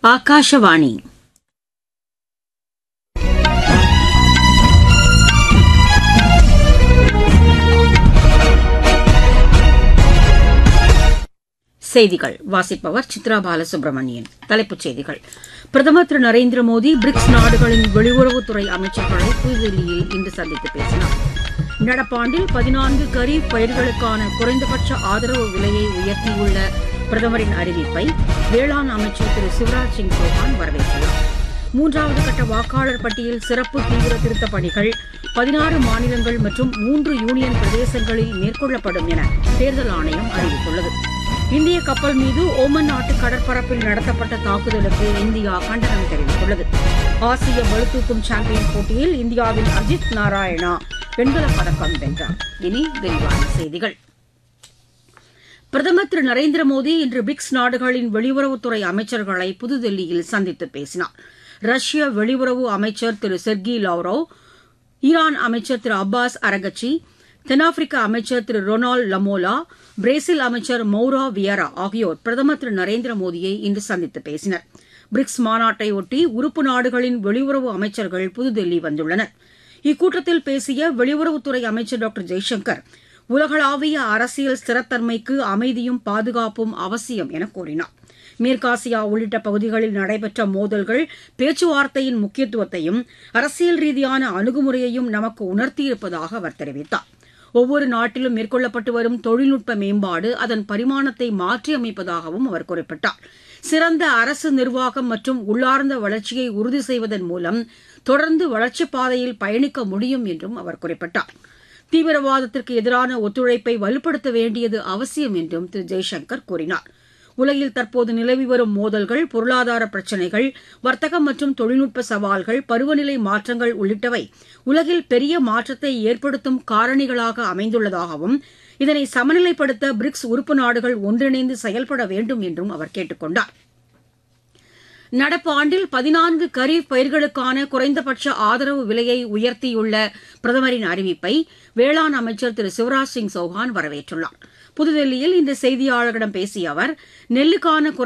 ಆಕಾಶವಾಣಿ செய்திகள் வாசிப்பவர் சித்ரா பாலசுப்ரமணியன் தலைப்புச் செய்திகள் பிரதமர் திரு நரேந்திர மோடி பிரிக்ஸ் நாடுகளின் வெளியுறவுத்துறை அமைச்சர்களை புதுதில்லியில் இன்று சந்தித்து பேசினார் நடப்பாண்டில் பதினான்கு கரீப் பயிர்களுக்கான குறைந்தபட்ச ஆதரவு விலையை உயர்த்தியுள்ள பிரதமரின் அறிவிப்பை வேளாண் அமைச்சர் திரு சிவராஜ் சிங் சௌஹான் வரவேற்றுள்ளார் மூன்றாவது கட்ட வாக்காளர் பட்டியல் சிறப்பு தீவிர திருத்தப் பணிகள் பதினாறு மாநிலங்கள் மற்றும் மூன்று யூனியன் பிரதேசங்களில் மேற்கொள்ளப்படும் என தேர்தல் ஆணையம் அறிவித்துள்ளது இந்திய கப்பல் மீது ஓமன் நாட்டு கடற்பரப்பில் நடத்தப்பட்ட தாக்குதலுக்கு இந்தியா கண்டனம் தெரிவித்துள்ளது ஆசிய பளுதூக்கும் சாம்பியன் போட்டியில் இந்தியாவின் அஜித் நாராயணா வெண்கலப் பதக்கம் வென்றார் இனி விரிவான செய்திகள் பிரதமர் திரு நரேந்திர மோடி இன்று பிரிக்ஸ் நாடுகளின் வெளியுறவுத்துறை அமைச்சர்களை புதுதில்லியில் சந்தித்து பேசினார் ரஷ்ய வெளியுறவு அமைச்சர் திரு செர்கி லாவ்ரோவ் ஈரான் அமைச்சர் திரு அப்பாஸ் அரகச்சி தென்னாப்பிரிக்க அமைச்சர் திரு ரொனால்ட் லமோலா பிரேசில் அமைச்சர் மௌரா வியரா ஆகியோர் பிரதமர் திரு நரேந்திர மோடியை இன்று சந்தித்து பேசினர் பிரிக்ஸ் மாநாட்டையொட்டி உறுப்பு நாடுகளின் வெளியுறவு அமைச்சர்கள் புதுதில்லி வந்துள்ளனர் இக்கூட்டத்தில் பேசிய வெளியுறவுத்துறை அமைச்சர் டாக்டர் ஜெய்சங்கர் உலகளாவிய அரசியல் ஸ்திரத்தன்மைக்கு அமைதியும் பாதுகாப்பும் அவசியம் என கூறினார் மேற்காசியா உள்ளிட்ட பகுதிகளில் நடைபெற்ற மோதல்கள் பேச்சுவார்த்தையின் முக்கியத்துவத்தையும் அரசியல் ரீதியான அணுகுமுறையையும் நமக்கு உணர்த்தியிருப்பதாக அவர் தெரிவித்தார் ஒவ்வொரு நாட்டிலும் மேற்கொள்ளப்பட்டு வரும் தொழில்நுட்ப மேம்பாடு அதன் பரிமாணத்தை மாற்றியமைப்பதாகவும் அவர் குறிப்பிட்டார் சிறந்த அரசு நிர்வாகம் மற்றும் உள்ளார்ந்த வளர்ச்சியை உறுதி செய்வதன் மூலம் தொடர்ந்து வளர்ச்சிப் பாதையில் பயணிக்க முடியும் என்றும் அவர் குறிப்பிட்டார் தீவிரவாதத்திற்கு எதிரான ஒத்துழைப்பை வலுப்படுத்த வேண்டியது அவசியம் என்றும் திரு ஜெய்சங்கர் கூறினார் உலகில் தற்போது நிலவி வரும் மோதல்கள் பொருளாதார பிரச்சினைகள் வர்த்தகம் மற்றும் தொழில்நுட்ப சவால்கள் பருவநிலை மாற்றங்கள் உள்ளிட்டவை உலகில் பெரிய மாற்றத்தை ஏற்படுத்தும் காரணிகளாக அமைந்துள்ளதாகவும் இதனை சமநிலைப்படுத்த பிரிக்ஸ் உறுப்பு நாடுகள் ஒன்றிணைந்து செயல்பட வேண்டும் என்றும் அவர் கேட்டுக் கொண்டார் நடப்பு ஆண்டில் பதினான்கு கரீப் பயிர்களுக்கான குறைந்தபட்ச ஆதரவு விலையை உயர்த்தியுள்ள பிரதமரின் அறிவிப்பை வேளாண் அமைச்சர் திரு சிவராஜ் சிங் சௌஹான் வரவேற்றுள்ளார் புதுதில்லியில் இன்று செய்தியாளர்களிடம் பேசிய அவர் நெல்லுக்கான